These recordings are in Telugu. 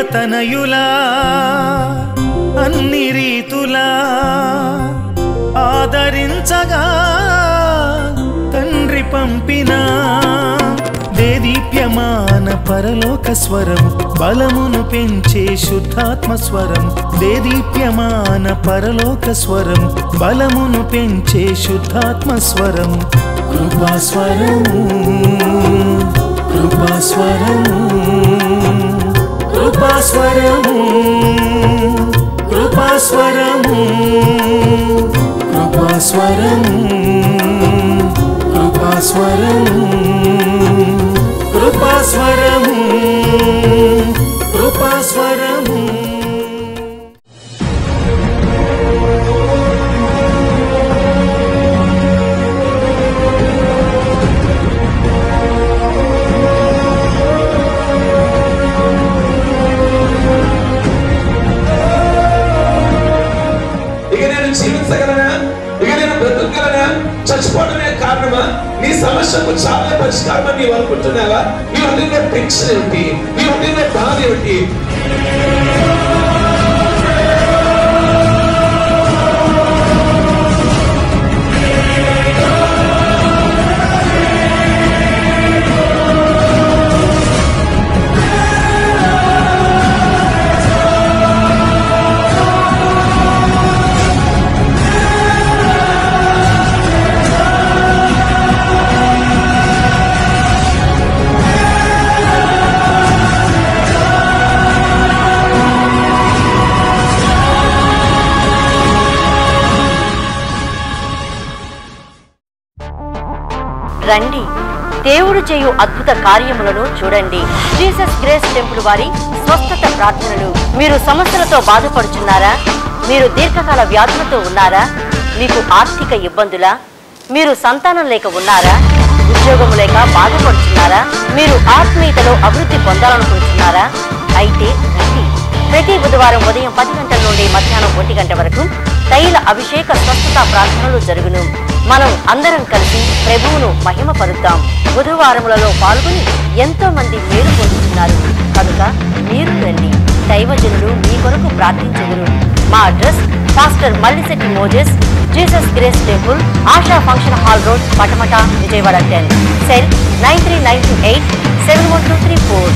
తనయులా అన్ని రీతులా ఆదరించగా తండ్రి పంపిన దేదీప్యమాన పరలోక స్వరం బలమును పెంచే శుద్ధాత్మ స్వరం దేదీప్యమాన పరలోక స్వరం బలమును పెంచే శుద్ధాత్మ స్వరం కృపాస్వరము కృపాస్వరము కృపాస్వరము కృపాస్వరము కృపాస్వరము కృపాస్వరము కృపాస్వరము కృపాస్వరము ఇక నేను జీవించగలనా ఇక నేను బ్రతకగలనా చచ్చిపోవడమే కారణమా నీ సమస్యకు చాలా పరిష్కారం అని నీవు అనుకుంటున్నావా నీ హృదయంలో టెన్షన్ ఏమిటి నీ హృదయంలో బాధ ఏమిటి రండి దేవుడు చేయు అద్భుత కార్యములను చూడండి జీసస్ గ్రేస్ టెంపుల్ వారి స్వస్థత ప్రార్థనలు మీరు సమస్యలతో బాధపడుచున్నారా మీరు దీర్ఘకాల వ్యాధులతో ఉన్నారా మీకు ఆర్థిక ఇబ్బందులా మీరు సంతానం లేక ఉన్నారా ఉద్యోగం లేక బాధపడుచున్నారా మీరు ఆత్మీయతలో అభివృద్ధి పొందాలనుకుంటున్నారా అయితే రండి ప్రతి బుధవారం ఉదయం పది గంటల నుండి మధ్యాహ్నం ఒంటి గంట వరకు తైల అభిషేక స్వస్థత ప్రార్థనలు జరుగును మనం అందరం కలిసి ప్రభువును మహిమపరుద్దాం బుధవారములలో పాల్గొని ఎంతో మంది మేలు పొందుతున్నారు కనుక మీరు రండి దైవజనులు మీ కొరకు ప్రార్థించెదరు మా address pastor Mallisetti Moses Jesus Grace Temple Asha function hall road Patamata Vijayawada ten cell nine three nine two eight seven one two three four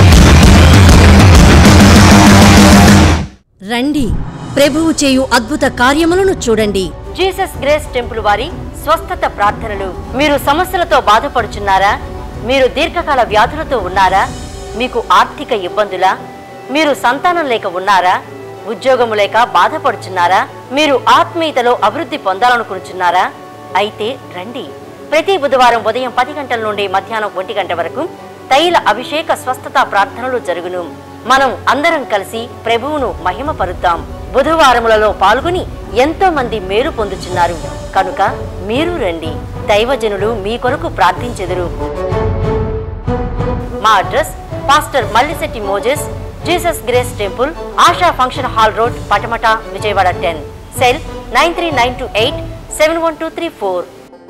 రండి ప్రభువు చేయు అద్భుత కార్యములను చూడండి జీసస్ గ్రేస్ టెంపుల్ వారి స్వస్థత ప్రార్థనలు మీరు సమస్యలతో బాధపడుచున్నారా మీరు దీర్ఘకాల వ్యాధులతో ఉన్నారా మీకు ఆర్థిక ఇబ్బందులా మీరు సంతానం లేక ఉన్నారా ఉద్యోగము లేక బాధపడుచున్నారా మీరు ఆత్మీయతలో అభివృద్ధి పొందాలనుకుంటున్నారా అయితే రండి ప్రతి బుధవారం ఉదయం పది గంటల నుండి మధ్యాహ్నం ఒంటి గంట వరకు తైల అభిషేక స్వస్థత ప్రార్థనలు జరుగును మనం అందరం కలిసి ప్రభువును మహిమపరుద్దాం బుధవారములలో పాల్గొని ఎంతో మంది మేలు పొందుచున్నారు కనుక మీరు రండి దైవజనులు మీ కొరకు ప్రార్థించెదరు మా address pastor Mallisetti Moses Jesus Grace Temple Asha function hall road Patamata Vijayawada ten cell nine three nine two eight seven one two three four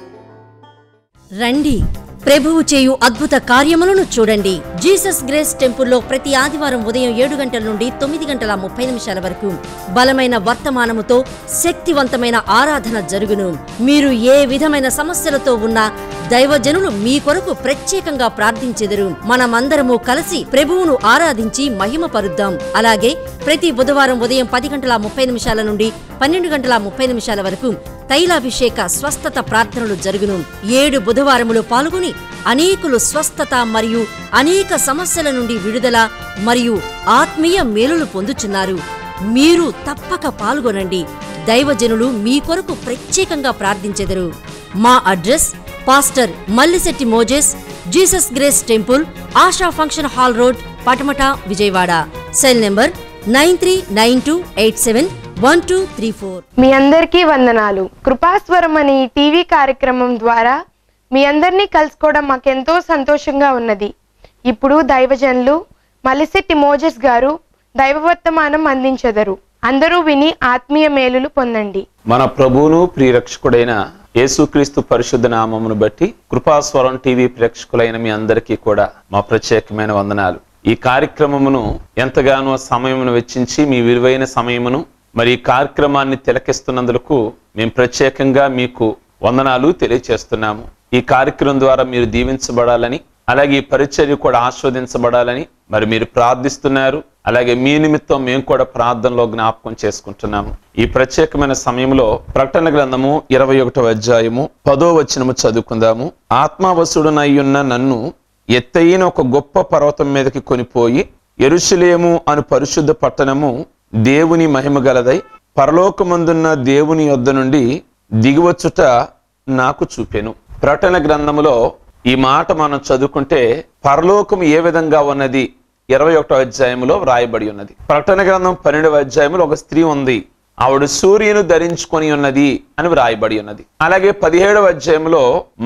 రండి ప్రభువు చేయు అద్భుత కార్యములను చూడండి జీసస్ గ్రేస్ టెంపుల్లో ప్రతి ఆదివారం ఉదయం ఏడు గంటల నుండి తొమ్మిది గంటల ముప్పై నిమిషాల వరకు బలమైన వర్తమానముతో శక్తివంతమైన ఆరాధన జరుగును మీరు ఏ విధమైన సమస్యలతో ఉన్నా దైవజనులు మీ కొరకు ప్రత్యేకంగా ప్రార్థించెదరు మనమందరము కలిసి ప్రభువును ఆరాధించి మహిమపరుద్దాం అలాగే ప్రతి బుధవారం ఉదయం పది గంటల ముప్పై నిమిషాల నుండి పన్నెండు గంటల ముప్పై నిమిషాల వరకు తైలాభిషేక స్వస్థత ప్రార్థనలు జరుగును ఏడు బుధవారములు పాల్గొని అనేకులు స్వస్థత మరియు అనేక సమస్యల నుండి విడుదల మరియు ఆత్మీయ మేలులు పొందుచున్నారు మీరు తప్పక పాల్గొనండి దైవజనులు మీ కొరకు ప్రత్యేకంగా ప్రార్థించెదరు మా address pastor Mallisetti Moses Jesus Grace Temple Asha function hall road Patamata Vijayawada cell number nine three nine two eight seven one two three four మీ అందరికీ వందనాలు కృపాస్వరం అనే ఈ టీవీ కార్యక్రమం ద్వారా మీ అందరినీ కలుసుకోవడం మాకెంతో సంతోషంగా ఉన్నది ఇప్పుడు దైవజనులు మలిశెట్టి మోజెస్ గారు దైవవర్తమానం అందించెదరు అందరూ విని ఆత్మీయ మేలులు పొందండి మన ప్రభువును ప్రియరక్షకుడైన యేసుక్రీస్తు పరిశుద్ధ నామమును బట్టి కృపాస్వరం టీవీ ప్రేక్షకులైన మీ అందరికీ కూడా మా ప్రత్యేకమైన వందనాలు ఈ కార్యక్రమమును ఎంతగానో సమయమును వెచ్చించి మీ విలువైన సమయమును మరి ఈ కార్యక్రమాన్ని తిలకిస్తున్నందుకు మేము ప్రత్యేకంగా మీకు వందనాలు తెలియచేస్తున్నాము ఈ కార్యక్రమం ద్వారా మీరు దీవించబడాలని అలాగే ఈ పరిచర్య కూడా ఆస్వాదించబడాలని మరి మీరు ప్రార్థిస్తున్నారు అలాగే మీ నిమిత్తం మేము కూడా ప్రార్థనలో జ్ఞాపకం చేసుకుంటున్నాము ఈ ప్రత్యేకమైన సమయంలో ప్రకటన గ్రంథము ఇరవై ఒకటో అధ్యాయము పదో వచనము చదువుకుందాము ఆత్మావసుడునయ్యున్న నన్ను ఎత్తైన ఒక గొప్ప పర్వతం మీదకి కొనిపోయి ఎరుషులేము అను పరిశుద్ధ పట్టణము దేవుని మహిమ గలదై పరలోకమందున్న దేవుని యొద్ద నుండి దిగివచ్చుట నాకు చూపెను ప్రకటన గ్రంథములో ఈ మాట మనం చదువుకుంటే పరలోకం ఏ విధంగా ఉన్నది ఇరవై ఒకటో అధ్యాయంలో వ్రాయబడి ఉన్నది ప్రకటన గ్రంథం పన్నెండవ అధ్యాయంలో ఒక స్త్రీ ఉంది ఆవిడ సూర్యును ధరించుకొని ఉన్నది అని వ్రాయబడి ఉన్నది అలాగే పదిహేడవ అధ్యాయంలో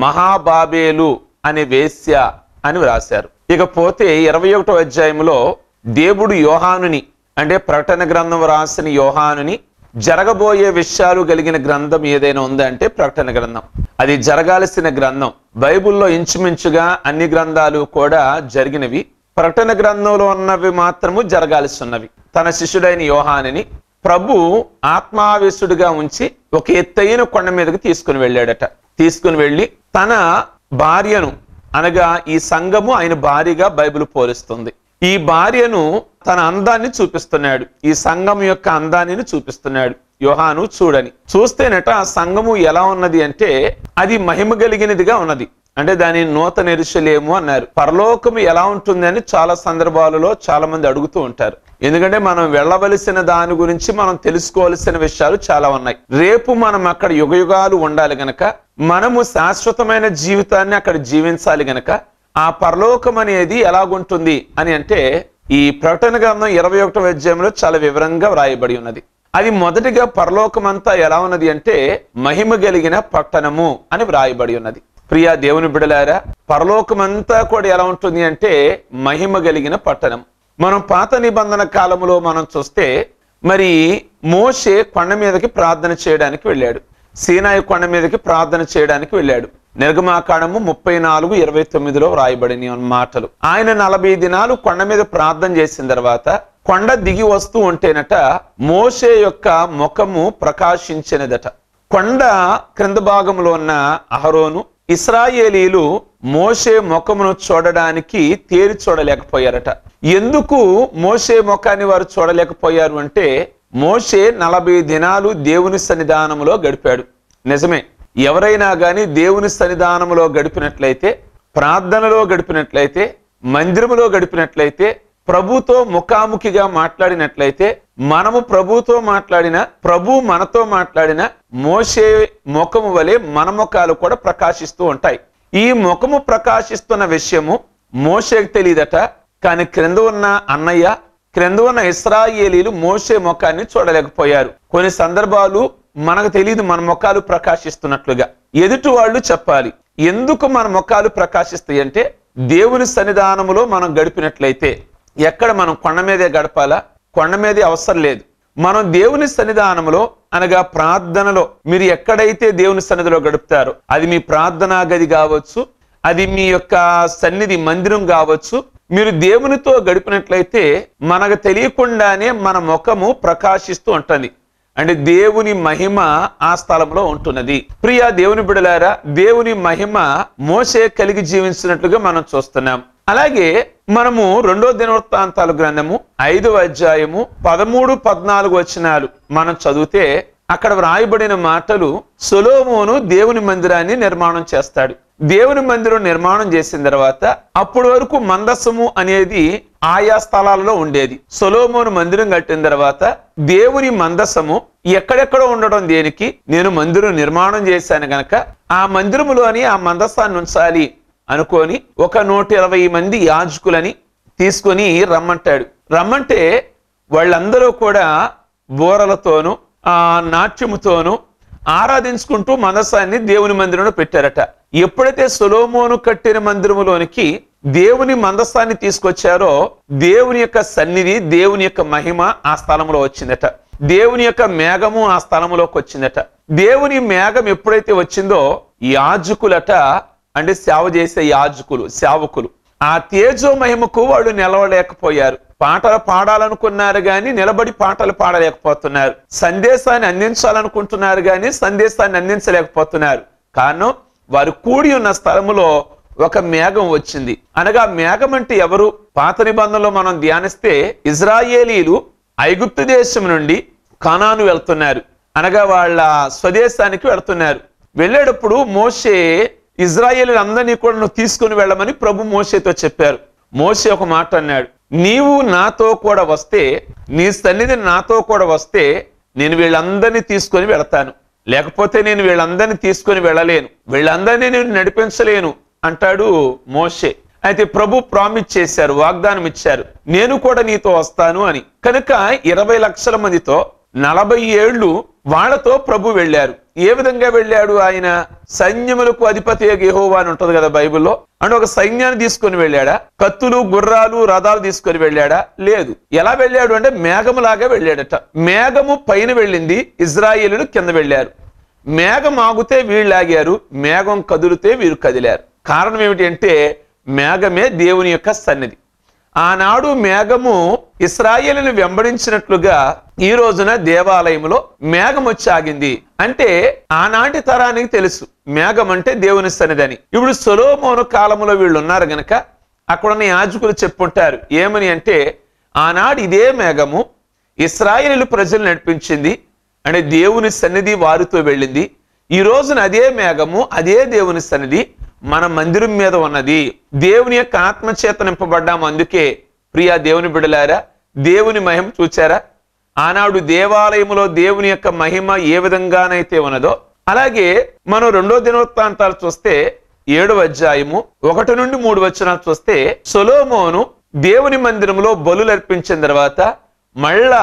మహాబాబేలు అనే వేశ్య అని వ్రాశారు ఇకపోతే ఇరవై ఒకటో అధ్యాయంలో దేవుడు యోహానుని అంటే ప్రకటన గ్రంథం రాసిన యోహానుని జరగబోయే విషయాలు కలిగిన గ్రంథం ఏదైనా ఉందా అంటే ప్రకటన గ్రంథం అది జరగాల్సిన గ్రంథం బైబిల్లో ఇంచుమించుగా అన్ని గ్రంథాలు కూడా జరిగినవి ప్రకటన గ్రంథంలో ఉన్నవి మాత్రము జరగాల్సి ఉన్నవి తన శిష్యుడైన యోహానిని ప్రభు ఆత్మావేశుడిగా ఉంచి ఒక ఎత్తైన కొండ మీదకి తీసుకుని వెళ్ళాడట తీసుకుని వెళ్ళి తన భార్యను అనగా ఈ సంఘము ఆయన భార్యగా బైబిల్ పోలిస్తుంది ఈ భార్యను తన అందాన్ని చూపిస్తున్నాడు ఈ సంఘం యొక్క అందాన్ని చూపిస్తున్నాడు యోహాను చూడని చూస్తేనట ఆ సంఘము ఎలా ఉన్నది అంటే అది మహిమ కలిగినదిగా ఉన్నది అంటే దాని నూతన ఎరుసలేము అన్నారు పరలోకము ఎలా ఉంటుంది అని చాలా సందర్భాలలో చాలా మంది అడుగుతూ ఉంటారు ఎందుకంటే మనం వెళ్ళవలసిన దాని గురించి మనం తెలుసుకోవాల్సిన విషయాలు చాలా ఉన్నాయి రేపు మనం అక్కడ యుగయుగాలు ఉండాలి గనక మనము శాశ్వతమైన జీవితాన్ని అక్కడ జీవించాలి గనక ఆ పరలోకం అనేది ఎలాగుంటుంది అని అంటే ఈ ప్రకటన గ్రంథం ఇరవై ఒకటో అధ్యాయంలో చాలా వివరంగా వ్రాయబడి ఉన్నది అది మొదటిగా పరలోకం అంతా ఎలా ఉన్నది అంటే మహిమ కలిగిన పట్టణము అని వ్రాయబడి ఉన్నది ప్రియా దేవుని బిడలారా పరలోకమంతా కూడా ఎలా ఉంటుంది అంటే మహిమ కలిగిన పట్టణం మనం పాత నిబంధన కాలంలో మనం చూస్తే మరి మోషే కొండ మీదకి ప్రార్థన చేయడానికి వెళ్ళాడు సీనాయి కొండ మీదకి ప్రార్థన చేయడానికి వెళ్ళాడు నిర్గమాకాండము ముప్పై నాలుగు ఇరవై తొమ్మిదిలో వ్రాయబడిన మాటలు ఆయన నలభై దినాలు కొండ మీద ప్రార్థన చేసిన తర్వాత కొండ దిగి వస్తూ ఉంటేనట మోషే యొక్క ముఖము ప్రకాశించినదట కొండ క్రింద భాగంలో ఉన్న అహరోను ఇస్రాయేలీలు మోషే ముఖమును చూడడానికి తేరి చూడలేకపోయారట ఎందుకు మోషే ముఖాన్ని వారు చూడలేకపోయారు అంటే మోషే నలభై దినాలు దేవుని సన్నిధానములో గడిపాడు నిజమే ఎవరైనా గాని దేవుని సన్నిధానములో గడిపినట్లయితే ప్రార్థనలో గడిపినట్లయితే మందిరములో గడిపినట్లయితే ప్రభుతో ముఖాముఖిగా మాట్లాడినట్లయితే మనము ప్రభుతో మాట్లాడిన ప్రభు మనతో మాట్లాడిన మోసే ముఖము వలె మన ముఖాలు కూడా ప్రకాశిస్తూ ఉంటాయి ఈ ముఖము ప్రకాశిస్తున్న విషయము మోషేకి తెలియదట కానీ క్రింద ఉన్న అన్నయ్య క్రింద ఉన్న ఇస్రాయేలీలు మోసే ముఖాన్ని చూడలేకపోయారు కొన్ని సందర్భాలు మనకు తెలియదు మన ముఖాలు ప్రకాశిస్తున్నట్లుగా ఎదుటి వాళ్ళు చెప్పాలి ఎందుకు మన ముఖాలు ప్రకాశిస్తాయి అంటే దేవుని సన్నిధానములో మనం గడిపినట్లయితే ఎక్కడ మనం కొండ మీదే గడపాలా కొండ మీదే అవసరం లేదు మనం దేవుని సన్నిధానంలో అనగా ప్రార్థనలో మీరు ఎక్కడైతే దేవుని సన్నిధిలో గడుపుతారో అది మీ ప్రార్థనా గది కావచ్చు అది మీ యొక్క సన్నిధి మందిరం కావచ్చు మీరు దేవునితో గడిపినట్లయితే మనకు తెలియకుండానే మన ముఖము ప్రకాశిస్తూ ఉంటుంది అంటే దేవుని మహిమ ఆ స్థలంలో ఉంటున్నది ప్రియా దేవుని బిడలారా దేవుని మహిమ మోసే కలిగి జీవించినట్లుగా మనం చూస్తున్నాం అలాగే మనము రెండో దినవృత్తాంతాల గ్రంథము ఐదవ అధ్యాయము పదమూడు పద్నాలుగు వచనాలు మనం చదివితే అక్కడ వ్రాయబడిన మాటలు సొలోమోను దేవుని మందిరాన్ని నిర్మాణం చేస్తాడు దేవుని మందిరం నిర్మాణం చేసిన తర్వాత అప్పటి వరకు మందస్సము అనేది ఆయా స్థలాలలో ఉండేది సొలోమోను మందిరం కట్టిన తర్వాత దేవుని మందసము ఎక్కడెక్కడ ఉండడం దేనికి నేను మందిరం నిర్మాణం చేశాను గనక ఆ మందిరములోని ఆ మందసాన్ని ఉంచాలి అనుకొని ఒక నూట ఇరవై మంది యాజకులని తీసుకొని రమ్మంటాడు రమ్మంటే వాళ్ళందరూ కూడా బోరలతోనూ ఆ నాట్యముతోనూ ఆరాధించుకుంటూ మనసాన్ని దేవుని మందిరంలో పెట్టారట ఎప్పుడైతే సొలోమోను కట్టిన మందిరములోనికి దేవుని మందస్థాన్ని తీసుకొచ్చారో దేవుని యొక్క సన్నిధి దేవుని యొక్క మహిమ ఆ స్థలంలో వచ్చిందట దేవుని యొక్క మేఘము ఆ స్థలంలోకి వచ్చిందట దేవుని మేఘం ఎప్పుడైతే వచ్చిందో యాజకులట అంటే సేవ చేసే యాజకులు సేవకులు ఆ తేజో మహిమకు వాళ్ళు నిలవలేకపోయారు పాటలు పాడాలనుకున్నారు గాని నిలబడి పాటలు పాడలేకపోతున్నారు సందేశాన్ని అందించాలనుకుంటున్నారు గాని సందేశాన్ని అందించలేకపోతున్నారు కారణం వారు కూడి ఉన్న స్థలములో ఒక మేఘం వచ్చింది అనగా మేఘం అంటే ఎవరు పాత నిబంధనలో మనం ధ్యానిస్తే ఇజ్రాయేలీలు ఐగుప్తు దేశం నుండి కానాను వెళ్తున్నారు అనగా వాళ్ళ స్వదేశానికి వెళ్తున్నారు వెళ్ళేటప్పుడు మోషే ఇజ్రాయేలీలందరినీ కూడా నువ్వు తీసుకుని వెళ్ళమని ప్రభు మోషేతో చెప్పారు మోషే ఒక మాట అన్నాడు నీవు నాతో కూడా వస్తే నీ సన్నిధి నాతో కూడా వస్తే నేను వీళ్ళందరినీ తీసుకొని వెళతాను లేకపోతే నేను వీళ్ళందరినీ తీసుకొని వెళ్ళలేను వీళ్ళందరినీ నేను నడిపించలేను అంటాడు మోషే అయితే ప్రభు ప్రామిస్ చేశారు వాగ్దానం ఇచ్చారు నేను కూడా నీతో వస్తాను అని కనుక ఇరవై లక్షల మందితో నలభై ఏళ్ళు వాళ్ళతో ప్రభు వెళ్ళారు ఏ విధంగా వెళ్ళాడు ఆయన సైన్యములకు అధిపతి యెహోవా అని ఉంటది కదా బైబిల్లో అంటే ఒక సైన్యాన్ని తీసుకొని వెళ్ళాడా కత్తులు గుర్రాలు రథాలు తీసుకొని వెళ్ళాడా లేదు ఎలా వెళ్ళాడు అంటే మేఘములాగా వెళ్ళాడట మేఘము పైన వెళ్ళింది ఇజ్రాయేలులు కింద వెళ్ళారు మేఘం ఆగితే వీళ్ళు ఆగారు మేఘం కదిలితే వీరు కదిలారు కారణం ఏమిటి అంటే మేఘమే దేవుని యొక్క సన్నిధి ఆనాడు మేఘము ఇస్రాయేలుని వెంబడించినట్లుగా ఈ రోజున దేవాలయంలో మేఘం వచ్చి ఆగింది అంటే ఆనాటి తరానికి తెలుసు మేఘం అంటే దేవుని సన్నిధి ఇప్పుడు సొలోమోను కాలంలో వీళ్ళు ఉన్నారు గనక అక్కడున్న యాజకులు చెప్పుంటారు ఏమని అంటే ఆనాడు ఇదే మేఘము ఇస్రాయేలు ప్రజలు నడిపించింది అంటే దేవుని సన్నిధి వారితో వెళ్ళింది ఈ రోజున అదే మేఘము అదే దేవుని సన్నిధి మన మందిరం మీద ఉన్నది దేవుని యొక్క ఆత్మచేత నింపబడ్డాము అందుకే ప్రియా దేవుని బిడలారా దేవుని మహిమ చూచారా ఆనాడు దేవాలయములో దేవుని యొక్క మహిమ ఏ విధంగానైతే ఉన్నదో అలాగే మనం రెండో దినవృత్తాంతాలు చూస్తే ఏడవ అధ్యాయము ఒకటి నుండి మూడు వచనాలు చూస్తే సొలోమోను దేవుని మందిరంలో బలులు అర్పించిన తర్వాత మళ్ళా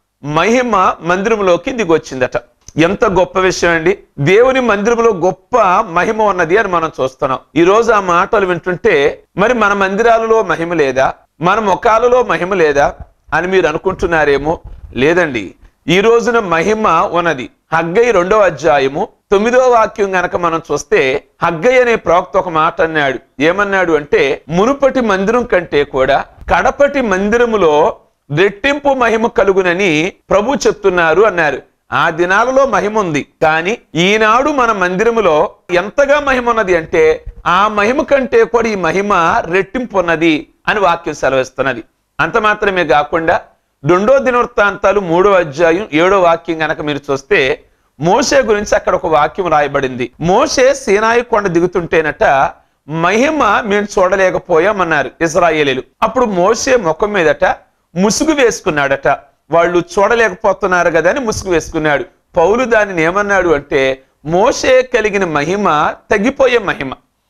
మహిమ మందిరంలోకి దిగొచ్చిందట ఎంత గొప్ప విషయం అండి దేవుని మందిరంలో గొప్ప మహిమ ఉన్నది అని మనం చూస్తున్నాం ఈ రోజు ఆ మాటలు వింటుంటే మరి మన మందిరాలలో మహిమ లేదా మన ముఖాలలో మహిమ లేదా అని మీరు అనుకుంటున్నారేమో లేదండి ఈ రోజున మహిమ ఉన్నది హగ్గై రెండవ అధ్యాయము తొమ్మిదో వాక్యం గనక మనం చూస్తే హగ్గై అనే ప్రవక్త ఒక మాట అన్నాడు ఏమన్నాడు అంటే మునుపటి మందిరం కంటే కూడా కడపటి మందిరములో రెట్టింపు మహిమ కలుగునని ప్రభు చెప్తున్నారు అన్నారు ఆ దినాలలో మహిమ ఉంది కానీ ఈనాడు మన మందిరములో ఎంతగా మహిమ ఉన్నది అంటే ఆ మహిమ కంటే కూడా ఈ మహిమ రెట్టింపు ఉన్నది అని వాక్యం సెలవిస్తున్నది అంత మాత్రమే కాకుండా రెండో దినవృత్తాంతాలు మూడో అధ్యాయం ఏడో వాక్యం గనక మీరు చూస్తే మోషే గురించి అక్కడ ఒక వాక్యం రాయబడింది మోషే సీనాయి కొండ దిగుతుంటేనట మహిమ మేము చూడలేకపోయామన్నారు ఇజ్రాయేలీలు అప్పుడు మోషే ముఖం మీదట ముసుగు వేసుకున్నాడట వాళ్ళు చూడలేకపోతున్నారు కదా అని ముసుగు వేసుకున్నాడు పౌలు దానిని ఏమన్నాడు అంటే మోషే కలిగిన మహిమ తగ్గిపోయే మహిమ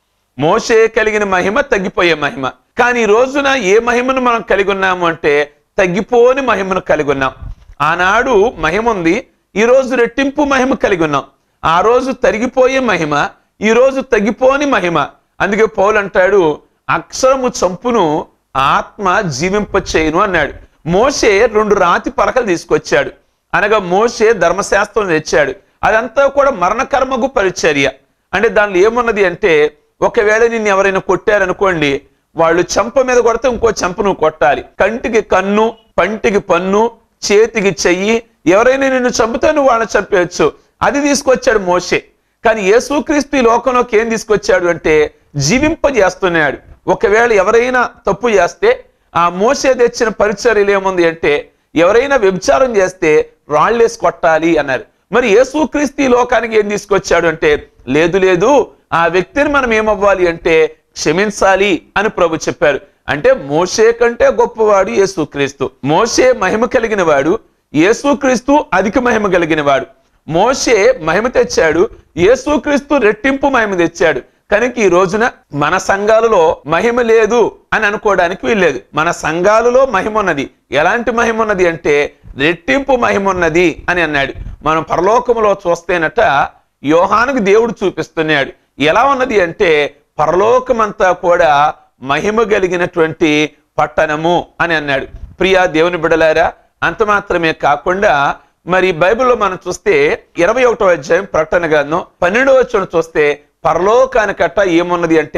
మోషే కలిగిన మహిమ తగ్గిపోయే మహిమ కానీ ఈ రోజున ఏ మహిమను మనం కలిగి ఉన్నాము అంటే తగ్గిపోని మహిమను కలిగి ఉన్నాం ఆనాడు మహిమ ఉంది ఈ రోజు రెట్టింపు మహిమ కలిగి ఉన్నాం ఆ రోజు తరిగిపోయే మహిమ ఈ రోజు తగ్గిపోని మహిమ అందుకే పౌలు అంటాడు అక్షరము చంపును ఆత్మ జీవింపచేయును అన్నాడు మోషే రెండు రాతి పలకలు తీసుకొచ్చాడు అనగా మోషే ధర్మశాస్త్రం తెచ్చాడు అదంతా కూడా మరణకర్మకు పరిచర్య అంటే దానిలో ఏమున్నది అంటే ఒకవేళ నిన్ను ఎవరైనా కొట్టారనుకోండి వాళ్ళు చెంప మీద కొడితే ఇంకో చెంప నువ్వు కొట్టాలి కంటికి కన్ను పంటికి పన్ను చేతికి చెయ్యి ఎవరైనా నిన్ను చంపితే నువ్వు వాళ్ళని చంపేయచ్చు అది తీసుకొచ్చాడు మోషే కానీ యేసుక్రీస్తు ఈ లోకంలోకి ఏం తీసుకొచ్చాడు అంటే జీవింపజేస్తున్నాడు ఒకవేళ ఎవరైనా తప్పు చేస్తే ఆ మోసే తెచ్చిన పరిచర్యలు ఏముంది అంటే ఎవరైనా వ్యభిచారం చేస్తే రాళ్ళేసి కొట్టాలి అన్నారు మరి యేసుక్రీస్తు ఈ లోకానికి ఏం తీసుకొచ్చాడు అంటే లేదు లేదు ఆ వ్యక్తిని మనం ఏమవ్వాలి అంటే క్షమించాలి అని ప్రభు చెప్పారు అంటే మోషే కంటే గొప్పవాడు యేసుక్రీస్తు మోషే మహిమ కలిగిన వాడు యేసుక్రీస్తు అధిక మహిమ కలిగిన వాడు మోషే మహిమ తెచ్చాడు యేసుక్రీస్తు రెట్టింపు మహిమ తెచ్చాడు కనుక ఈ రోజున మన సంఘాలలో మహిమ లేదు అని అనుకోవడానికి వీల్లేదు మన సంఘాలలో మహిమ ఉన్నది ఎలాంటి మహిమ ఉన్నది అంటే రెట్టింపు మహిమ ఉన్నది అని అన్నాడు మనం పరలోకములో చూస్తేనట యోహానుకు దేవుడు చూపిస్తున్నాడు ఎలా ఉన్నది అంటే పరలోకమంతా కూడా మహిమ కలిగినటువంటి పట్టణము అని అన్నాడు ప్రియా దేవుని బిడలారా అంత మాత్రమే కాకుండా మరి బైబిల్లో మనం చూస్తే ఇరవై ఒకటో అధ్యాయం ప్రకటన గ్రంథం పన్నెండవ వచ్చిన చూస్తే పరలోకానికట్ట ఏమున్నది అంటే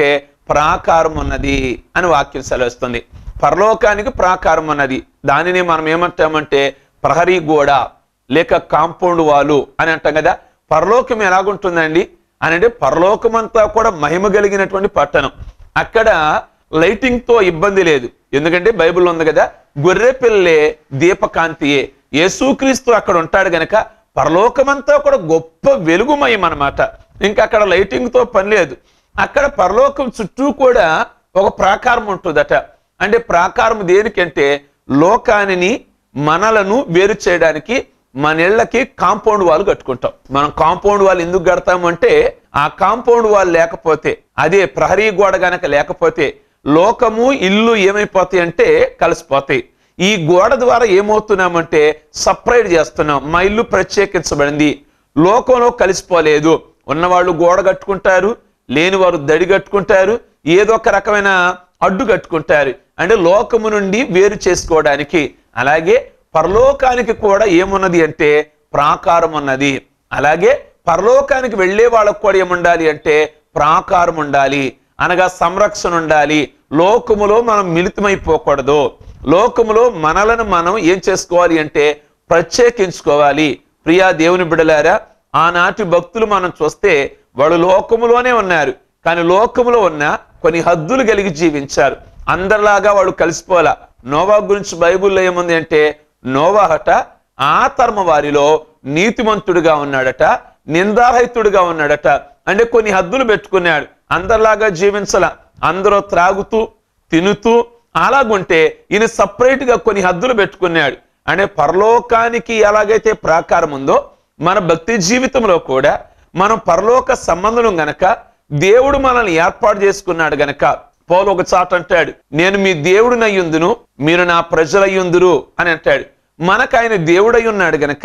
ప్రాకారం ఉన్నది అని వాక్యం సెలవిస్తుంది పరలోకానికి ప్రాకారం ఉన్నది దానిని మనం ఏమంటామంటే ప్రహరీ గోడ లేక కాంపౌండ్ వాలు అని అంటాం కదా పరలోకం ఎలాగుంటుందండి అని అంటే పరలోకమంతా కూడా మహిమ కలిగినటువంటి పట్టణం అక్కడ లైటింగ్ తో ఇబ్బంది లేదు ఎందుకంటే బైబిల్ ఉంది కదా గొర్రె పిల్లే దీపకాంతియే యేసుక్రీస్తు అక్కడ ఉంటాడు గనక పరలోకమంతా కూడా గొప్ప వెలుగుమయం అన్నమాట ఇంకా అక్కడ లైటింగ్ తో పని లేదు అక్కడ పరలోకం చుట్టూ కూడా ఒక ప్రాకారం ఉంటుందట అంటే ప్రాకారం దేనికంటే లోకానిని మనలను వేరు చేయడానికి మన ఇళ్ళకి కాంపౌండ్ వాల్ కట్టుకుంటాం మనం కాంపౌండ్ వాల్ ఎందుకు కడతాము అంటే ఆ కాంపౌండ్ వాల్ లేకపోతే అదే ప్రహరీ గోడ గనక లేకపోతే లోకము ఇల్లు ఏమైపోతాయి అంటే కలిసిపోతాయి ఈ గోడ ద్వారా ఏమవుతున్నామంటే సపరేట్ చేస్తున్నాం మా ఇల్లు ప్రత్యేకించబడింది లోకంలో కలిసిపోలేదు ఉన్నవాళ్ళు గోడ కట్టుకుంటారు లేని వారు దడి కట్టుకుంటారు ఏదో ఒక రకమైన అడ్డు కట్టుకుంటారు అంటే లోకము నుండి వేరు చేసుకోవడానికి అలాగే పరలోకానికి కూడా ఏమున్నది అంటే ప్రాకారం ఉన్నది అలాగే పరలోకానికి వెళ్ళే వాళ్ళకు కూడా ఏముండాలి అంటే ప్రాకారం ఉండాలి అనగా సంరక్షణ ఉండాలి లోకములో మనం మిళితమైపోకూడదు లోకములో మనలను మనం ఏం చేసుకోవాలి అంటే ప్రత్యేకించుకోవాలి ప్రియా దేవుని బిడలారా ఆనాటి భక్తులు మనం చూస్తే వాళ్ళు లోకములోనే ఉన్నారు కానీ లోకములో ఉన్న కొన్ని హద్దులు కలిగి జీవించారు అందరిలాగా వాళ్ళు కలిసిపోలా నోవా గురించి బైబిల్లో ఏముంది అంటే నోవాహట ఆ తరమ వారిలో నీతిమంతుడిగా ఉన్నాడట నిందారహితుడిగా ఉన్నాడట అంటే కొన్ని హద్దులు పెట్టుకున్నాడు అందరిలాగా జీవించలా అందరూ త్రాగుతూ తినుతూ అలాగుంటే ఈయన సపరేట్ గా కొన్ని హద్దులు పెట్టుకున్నాడు అంటే పరలోకానికి ఎలాగైతే ప్రాకారం ఉందో మన భక్తి జీవితంలో కూడా మనం పరలోక సంబంధం గనక దేవుడు మనల్ని ఏర్పాటు చేసుకున్నాడు గనక పౌలు ఒక చాట అంటాడు నేను మీ దేవుడినయ్యుందును మీరు నా ప్రజలయ్యుందురు అని అంటాడు మనకు ఆయన దేవుడై ఉన్నాడు గనక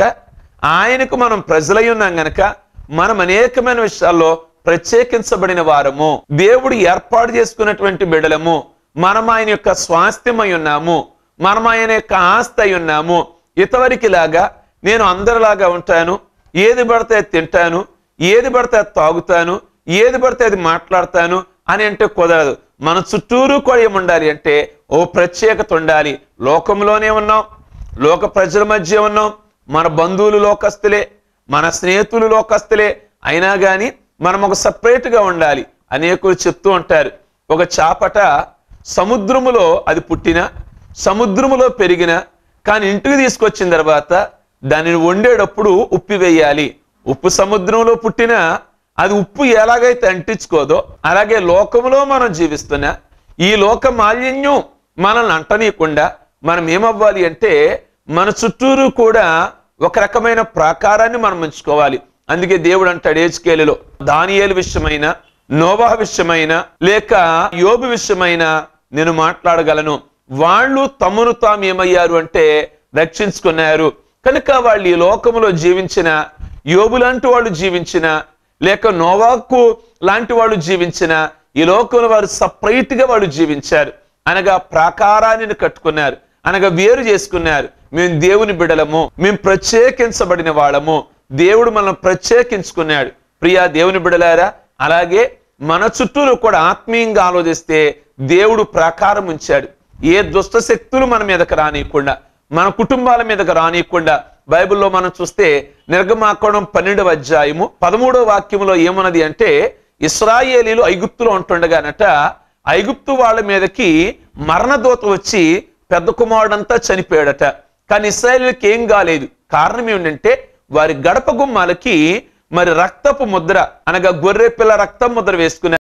ఆయనకు మనం ప్రజలై ఉన్నాం గనక మనం అనేకమైన విషయాల్లో ప్రత్యేకించబడిన వారము దేవుడు ఏర్పాటు చేసుకున్నటువంటి బిడలము మనం ఆయన యొక్క స్వాస్థ్యమై ఉన్నాము మనం ఆయన యొక్క ఆస్తి అయి ఉన్నాము ఇతవరికి లాగా నేను అందరిలాగా ఉంటాను ఏది పడితే అది తింటాను ఏది పడితే అది తాగుతాను ఏది పడితే అది మాట్లాడతాను అని అంటే కుదరదు మన చుట్టూరు కూడా ఏముండాలి అంటే ఓ ప్రత్యేకత ఉండాలి లోకంలోనే ఉన్నాం లోక ప్రజల మధ్య ఉన్నాం మన బంధువులు లోకస్తులే మన స్నేహితులు లోకస్తులే అయినా కానీ మనం ఒక separate గా ఉండాలి అనేకులు చెప్తూ ఉంటారు ఒక చాపట సముద్రములో అది పుట్టిన సముద్రములో పెరిగిన కానీ ఇంటికి తీసుకొచ్చిన తర్వాత దానిని వండేటప్పుడు ఉప్పు వేయాలి ఉప్పు సముద్రంలో పుట్టిన అది ఉప్పు ఎలాగైతే అంటించుకోదో అలాగే లోకములో మనం జీవిస్తున్నా ఈ లోక మాలిన్యం మనల్ని అంటనీయకుండా మనం ఏమవ్వాలి అంటే మన చుట్టూరు కూడా ఒక రకమైన ప్రాకారాన్ని మనం ఉంచుకోవాలి అందుకే దేవుడు అంటాడు ఏజ్కేలులో దానియేలు విషయమైన నోవా విషయమైన లేక యోబు విషయమైన నేను మాట్లాడగలను వాళ్ళు తమను తాము ఏమయ్యారు అంటే రక్షించుకున్నారు కనుక వాళ్ళు ఈ లోకములో జీవించిన యోబు లాంటి వాళ్ళు జీవించిన లేక నోవాకు లాంటి వాళ్ళు జీవించిన ఈ లోకంలో వారు సపరేట్ గా వాళ్ళు జీవించారు అనగా ప్రాకారాన్ని కట్టుకున్నారు అనగా వేరు చేసుకున్నారు మేము దేవుని బిడలము మేము ప్రత్యేకించబడిన వాళ్ళము దేవుడు మనం ప్రత్యేకించుకున్నాడు ప్రియా దేవుని బిడలారా అలాగే మన చుట్టూరు కూడా ఆత్మీయంగా ఆలోచిస్తే దేవుడు ప్రాకారం ఉంచాడు ఏ దుష్ట శక్తులు మన మీదకి రానియకుండా మన కుటుంబాల మీదకి రానియకుండా బైబిల్లో మనం చూస్తే నిర్గమాకోణం పన్నెండవ అధ్యాయము పదమూడవ వాక్యములో ఏమన్నది అంటే ఇస్రాయేలీలు ఐగుప్తులో ఉంటుండగానట ఐగుప్తు వాళ్ళ మీదకి మరణదూత వచ్చి పెద్ద కుమారుడంతా చనిపోయాడట కానీ ఇస్రాయేలీకి ఏం కాలేదు కారణం ఏమిటంటే వారి గడప గుమ్మాలకి మరి రక్తపు ముద్ర అనగా గొర్రె పిల్ల రక్తం ముద్ర వేసుకున్నారు